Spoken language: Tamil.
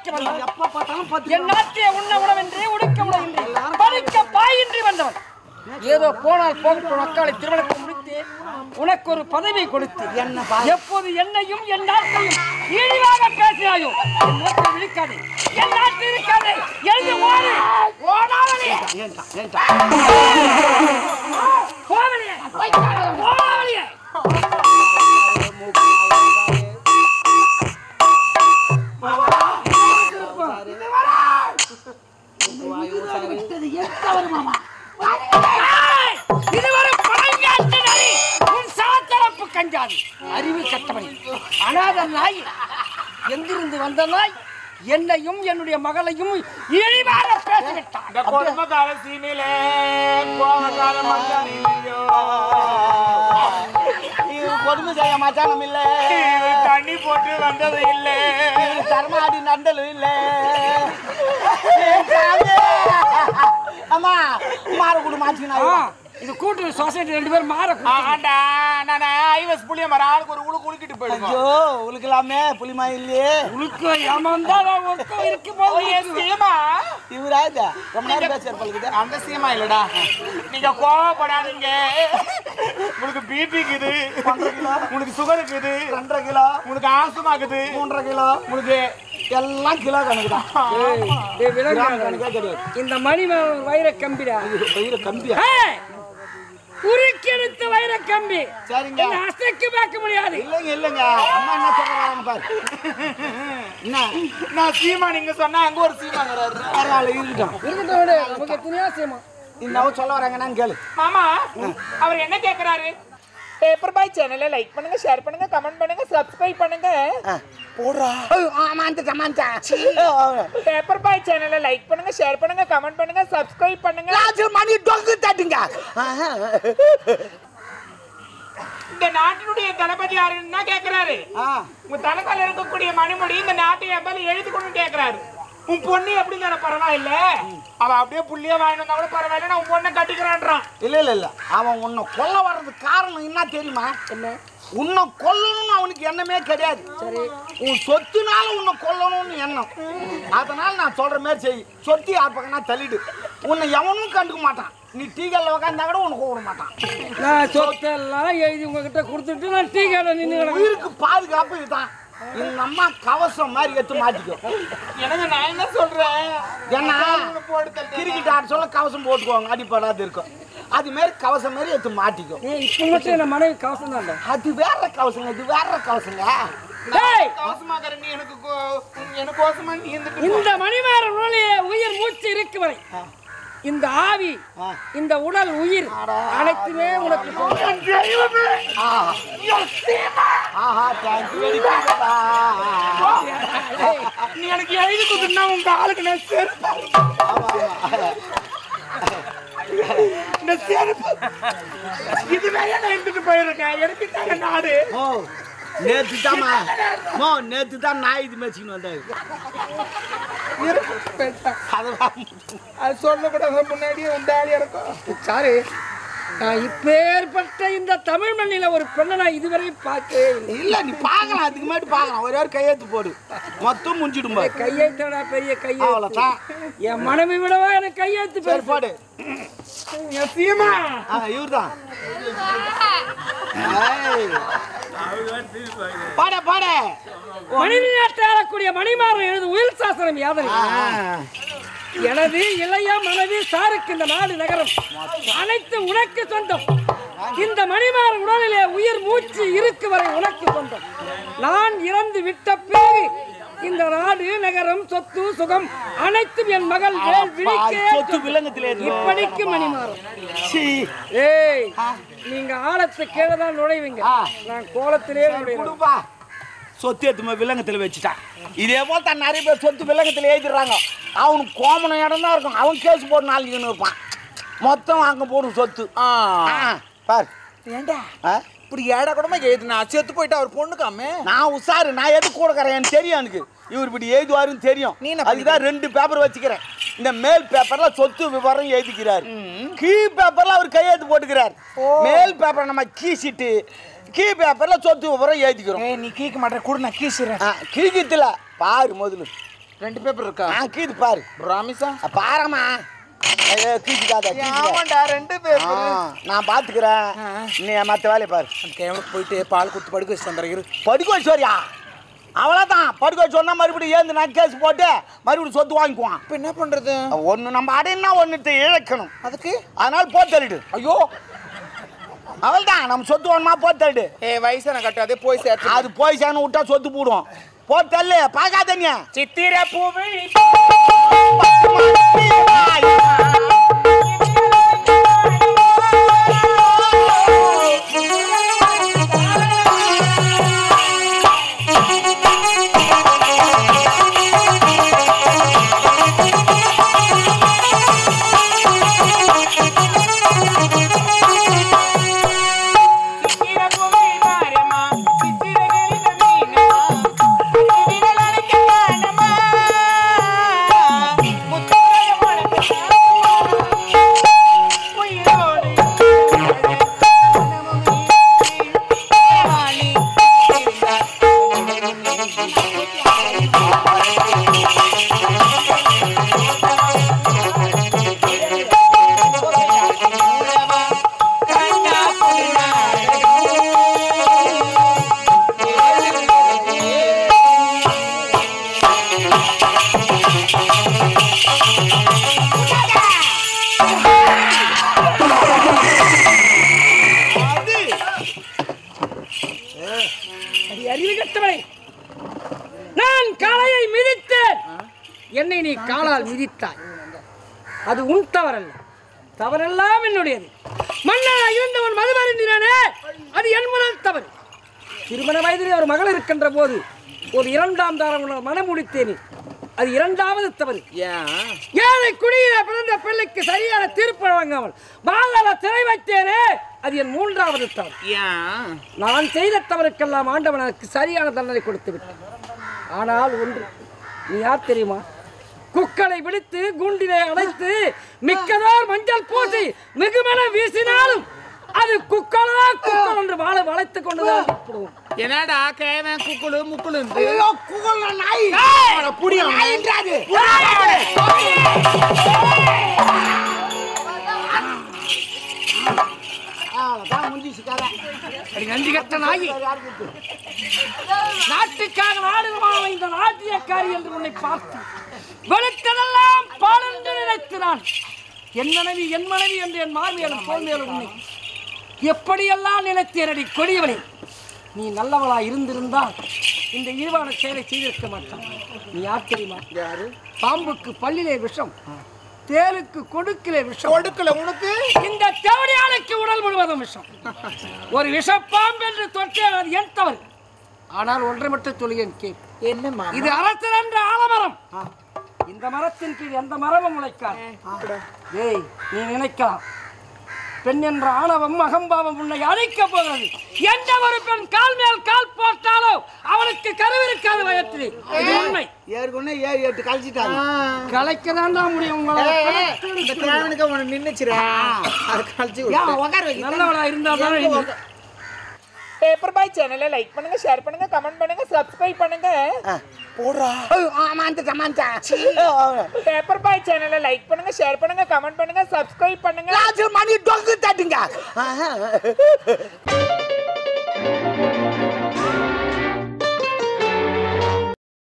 பார்க்க வந்தவன் எப்ப பார்த்தாலும் பத்து என் நாட்டிய உண்ண உணவின்றி உடுக்க உணவின்றி படிக்க பாயின்றி வந்தவன் ஏதோ போனால் போகட்டும் மக்களை திருமணத்தை முடித்து உனக்கு ஒரு பதவி கொடுத்து என்ன பா- எப்போது என்னையும் என் நாட்டையும் இழிவாக பேசினாயோ என் நோக்கை விழிக்காதே என் நாட்டு இருக்காதே எழுந்து ஓடு ஓடாமலே ஏன்டா ஏன்டா போவலையே போவலையே ஏய்! இது ஒரு பழங்காட்டு நரி உன் சாத்தரப்பு கஞ்சாதி அறிவு கட்டவனி அனாத நாய் எங்கிருந்து வந்த நாய் என்னையும் என்னுடைய மகளையும் இழிவாக பேசிவிட்டான் இந்த கொடுமைக்கார சீமையிலே கோவக்கார மச்சானிலையோ. இது கொடுமை செய்ய மச்சானம் இல்ல இவர் தண்ணி போட்டு வந்தது இல்லை இது தர்மாடி நண்டலும் இல்ல ஏன் சாமி? அம்மா மாற கொடு மாற்றினா ஆ, இது கூட்டு சொசைட்டி ரெண்டு பேரும் மாற ஆண்டா நான் ஐவஸ் புளிய மரம் ஆளுக்கு ஒரு உழுக்கு உழுக்கிட்டு போயிடுவோம் ஐயோ உழுக்கலாமே புளிமா இல்லையே உழுக்க ஏமாந்தா நான் ஒருத்தன் இருக்கும் போது சீமா இவரா இது ரொம்ப நேரம் பேசுற பழகுது அந்த சீமா இல்லடா நீங்க கோவப்படாதீங்க உங்களுக்கு பிபி இருக்குது உங்களுக்கு சுகர் இருக்குது ரெண்டரை கிலோ உங்களுக்கு ஆஸ்துமா இருக்குது மூன்றரை கிலோ உங்களுக்கு எல்லாம் கிலோ கணக்கு தான் ஏய், விலங்கு கிராம் கணக்கே கிடையாது இந்த மணி வைர கம்பிடா இது பயிர கம்பியா ஏய், உருக்கெடுத்த வைர கம்பி சரிங்க என்ன அசைக்கு பார்க்க முடியாது இல்லைங்க இல்லைங்க அம்மா என்ன சொல்றாங்க பாரு என்ன நான் சீமா நீங்க சொன்னா அங்க ஒரு சீமாங்கிறாரு பரவாயில்ல இருக்கட்டும் இருக்கட்டும் விடு நமக்கு எத்தனையோ செய்யணும் இந்த அவ சொல்ல வராங்கன்னு கேளு மாமா அவர் என்ன கேக்குறாரு பேப்பர் பாய் சேனலை லைக் பண்ணுங்க ஷேர் பண்ணுங்க கமெண்ட் பண்ணுங்க சப்ஸ்கிரைப் பண்ணுங்க போடுறா ஆமாந்த மாந்தா பேப்பர் பாய் சேனலை லைக் பண்ணுங்க ஷேர் பண்ணுங்க கமெண்ட் பண்ணுங்க சப்ஸ்கிரைப் பண்ணுங்க ராஜு மணி டொங்கு தட்டுங்க இந்த நாட்டினுடைய தளபதி யாருன்னு தான் கேக்குறாரு ஆ உங்க தலைக்கால இருக்கக்கூடிய மணிமுடி இந்த நாட்டை எவ்வளவு எழுதி கொண்டு கேக்குறாரு உன் பொண்ணு எப்படி தானே பரவாயில்ல அவ அப்படியே புள்ளிய வாங்கிட்டு வந்தா கூட பரவாயில்ல நான் உன் பொண்ணை கட்டிக்கிறான்றான் இல்ல இல்ல இல்ல அவன் உன்னை கொல்ல வர்றதுக்கு காரணம் என்ன தெரியுமா என்ன உன்னை கொல்லணும்னு அவனுக்கு எண்ணமே கிடையாது சரி உன் சொத்துனால உன்னை கொல்லணும்னு எண்ணம் அதனால நான் சொல்ற மாதிரி செய் சொத்து யார் பக்கம்னா தள்ளிடு உன்னை எவனும் கண்டுக்க மாட்டான் நீ டீக்கல்ல உட்காந்தா கூட உனக்கு கூப்பிட மாட்டான் நான் சொத்தெல்லாம் எழுதி உங்ககிட்ட கொடுத்துட்டு நான் டீ கடை நின்று கிடக்கிறேன் உயிருக்கு பாதுகாப்பு இதுதான் எங்க அம்மா கவசம் மாதிரி எடுத்து மாட்டிக்கோ எனக்கு நான் என்ன சொல்றேன் ஏன்னா போட்டு தட்டு. கிரிக்கெட் ஆட சொல்ல கவசம் போட்டுக்குவாங்க அடிப்படாது இருக்கும் அது மாதிரி கவசம் மாதிரி எடுத்து மாட்டிக்கோ ஏய் இப்போ மட்டும் என்ன மனைவி கவசம் தான்டா அது வேற கவசங்க இது வேற கவசங்க ஏய் கவசமாக்கற நீ எனக்கு கோ- எனக்கு கோசமா நீ இருந்துட்டு போ. இந்த மணிமாற உடலிலே உயிர் மூச்சு இருக்கு வரை இந்த ஆவி ஆ. இந்த உடல் உயிர் அனைத்துமே உனக்கு சொந்தம். ஆஹா ஆஹா தேங்க்யூ வெரி ஏய், நீ எனக்கு எழுதி கொடுத்துனா உங்க ஆளுக்கு நான் செருப்பு ஆமா ஆமா இந்த செருப்பு இதுவே நான் எடுத்துட்டு போயிருக்கேன் எனக்கு தாங்க நாடு ஓ நேத்து தாமா மோ நேத்து தான் நாய் இது மேய்ச்சின்னு வந்தாரு அதெல்லாம் அது சொல்லக்கூடாது முன்னாடியே உண்டாளி இருக்கும் சாரு நான் இப்பேற்பட்ட இந்த தமிழ் மண்ணில ஒரு பெண்ணை நான் இதுவரை பார்த்தே இல்லை. இல்ல நீ பார்க்கலாம் அதுக்கு முன்னாடி பார்க்கலாம் ஒரே ஒரு கையெழுத்து போடு மொத்தம் முடிச்சிடும் பாரு கையெழுத்தடா பெரிய கையெழுத்து அவ்வளோதான் என் மனைவி விடவா எனக்கு கையெழுத்து சரி பேர் போடு என் சீமா ஆ இவர் தான் பாட பாட மனித நாட்டை ஆளக்கூடிய மணிமாறன் எழுது உயிர் சாசனம் யாதனை எனது இளைய மனைவி சாருக்கு இந்த நாடு நகரம் அனைத்து உனக்கு சொந்தம் இந்த மணிமாற உடலிலே உயிர் மூச்சு இருக்கு வரை உனக்கு சொந்தம் நான் இறந்து விட்ட பிறகு இந்த நாடு நகரம் சொத்து சுகம் அனைத்தும் என் மகள் வேல் விழிக்கே சொத்து விலங்கத்திலே இருக்கு. இப்படிக்கு மணிமாறம் சீ. ஏய் நீங்க ஆழத்து கீழே தான் நுழைவீங்க ஆ. நான் கோலத்திலே நுழைவேன் கொடுப்பா சொத்து எடுத்துமா விலங்கத்தில் வச்சுட்டான் இதே போல் தான் நிறைய பேர் சொத்து விலங்கத்தில் எழுதிடுறாங்க அவனுக்கு கோமணம் இடம் தான் இருக்கும் அவன் கேஸ் போட்டு நாளைக்குன்னு இருப்பான் மொத்தம் அங்கே போடும் சொத்து ஆ, பார் ஏண்டா ஆ? இப்படி ஏடா கூடமா எழுதுனா செத்து போயிட்டு அவர் பொண்ணுக்காமே நான் உஷாரு நான் எது கொடுக்குறேன் எனக்கு தெரியும் எனக்கு இவர் இப்படி எழுதுவாருன்னு தெரியும் நீ என்ன அதுக்கு தான் ரெண்டு பேப்பர் வச்சுக்கிறேன் இந்த மேல் பேப்பர்ல சொத்து விவரம் எழுதிக்கிறார் கீ பேப்பர்ல அவர் கையெழுத்து போட்டுக்கிறார் மேல் பேப்பர் நம்ம கீசிட்டு கீ பேப்பர்ல சொத்து விவரம் எழுதிக்கிறோம் ஏய் நீ கீக்க மாட்டேன் கூட நான் கீசுறேன் ஆ, கிழிக்கத்துல பாரு முதல்ல ரெண்டு பேப்பர் இருக்கா ஆ கீது பாரு ராமிசா பாரமா கீச்சுக்காத ஆமாண்டா ரெண்டு பேப்பர் நான் பாத்துக்கிறேன் நீ மத்த வேலையை பாரு அந்த கேவனுக்கு போயிட்டு பால் கொடுத்து படுக்க வச்சு தந்துடுற இரு படுக்க வச்சோரியா அவ்வளோதான் படுக்க வச்சு சொன்னா மறுபடியும் ஏந்து நான் கேஸ் போட்டு மறுபடியும் சொத்து வாங்கிக்குவான் இப்போ என்ன பண்றது ஒன்று நம்ம அடையினா ஒன்று இழக்கணும் அதுக்கு அதனால போட்டு தள்ளிடு ஐயோ அவள்தான் நம்ம சொத்து வேணுமா போட்டு தள்ளிடு ஏ வயசான கட்டாதே போய் சேர்த்து அது போய் சேனு விட்டா சொத்து போடுவோம் போட்டு தள்ளு பார்க்காதீங்க சித்திர பூவி சித்திர பூவி மாரியம்மா சித்திர வேலின மீனம்மா சித்திர அழைக்க காணம்மா முத்தோட வணக்கம் உயிரோடு அடி அறிவு கட்டவனை நான் காளையை மிதித்தேன் என்னை நீ காலால் மிதித்தாய் அது உன் தவறல்ல தவறெல்லாம் என்னுடையது மன்னனா இருந்தவன் மது அருந்தினானே அது என் முதல் தவறு திருமண வயதிலே ஒரு மகள் இருக்கின்ற போது ஒரு இரண்டாம் தாரம் உள்ள மனம் முடித்தேனே அது இரண்டாவது தவறு ஏன் ஏழை குடியில பிறந்த பிள்ளைக்கு சரியான தீர்ப்பு வழங்காமல் பாதாள சிறை வைத்தேனே அது என் மூன்றாவது தவறு ஏன் நான் செய்த தவறுக்கெல்லாம் ஆண்டவன் எனக்கு சரியான தண்டனை கொடுத்து விட்டான் ஆனால் ஒன்று நீ யார் தெரியுமா குக்களை விடுத்து குண்டிலே அடைத்து மிக்கதோர் மஞ்சள் பூசி மிகுமன வீசினாலும் அது குக்களா குக்கள் என்று வாழ வளைத்துக் கொண்டுதான் விடுவோம். என்னடா கேவன் குக்குளு முக்குளு அடி நன்றி கட்ட நாயி நாட்டுக்காக நாடுகமான இந்த நாட்டியக்காரி என்று உன்னை பார்த்து வெளுத்ததெல்லாம் பாலென்று நினைத்தினான் என் மனைவி என் மனைவி என்று என் மார்மையிலும் தோல்மையிலும் உன்னை எப்படியெல்லாம் நினைத்தேனடி கொடியவனே நீ நல்லவளா இருந்திருந்தால் இந்த இழிவான செயலை செய்திருக்க மாட்டான் நீ யார் தெரியுமா யாரு பாம்புக்கு பல்லிலே விஷம் தேலுக்கு கொடுக்கிலே விஷம் கொடுக்கல உனக்கு இந்த தேவடியாளுக்கு உடல் முழுவதும் விஷம் ஒரு விஷப்பாம்பு என்று தொட்டேன் அது என் தவறு ஆனால் ஒன்றை மட்டும் சொல்லுகிறேன் கேள் என்னம்மா இது அரசர் என்ற ஆலமரம் இந்த மரத்தின் கீழ் எந்த மரமும் முளைக்காது ஏய் நீ நினைக்கலாம் பெண் என்ற ஆணவம் அகம்பாவம் உன்னை அழிக்கப் போகிறது எந்த ஒரு பெண் கால் மேல் கால் போட்டாலோ அவளுக்கு கருவிருக்காது வயத்தில் இது உண்மை ஏற்கனவே ஏழு எட்டு கழிச்சிட்டாங்க கலைக்க தான் முடியும் உங்களை இந்த கேவனுக்கு உனக்கு நின்னுச்சுரா அது கழிச்சு நல்லவளா இருந்தால் தான் பேப்பர் பாய் சேனலை லைக் பண்ணுங்க ஷேர் பண்ணுங்க கமெண்ட் பண்ணுங்க சப்ஸ்கிரைப் பண்ணுங்க போடுறா ஆமாந்த மாந்தா பேப்பர் பாய் சேனலை லைக் பண்ணுங்க ஷேர் பண்ணுங்க கமெண்ட் பண்ணுங்க சப்ஸ்கிரைப் பண்ணுங்க மணி டொங்கு தட்டுங்க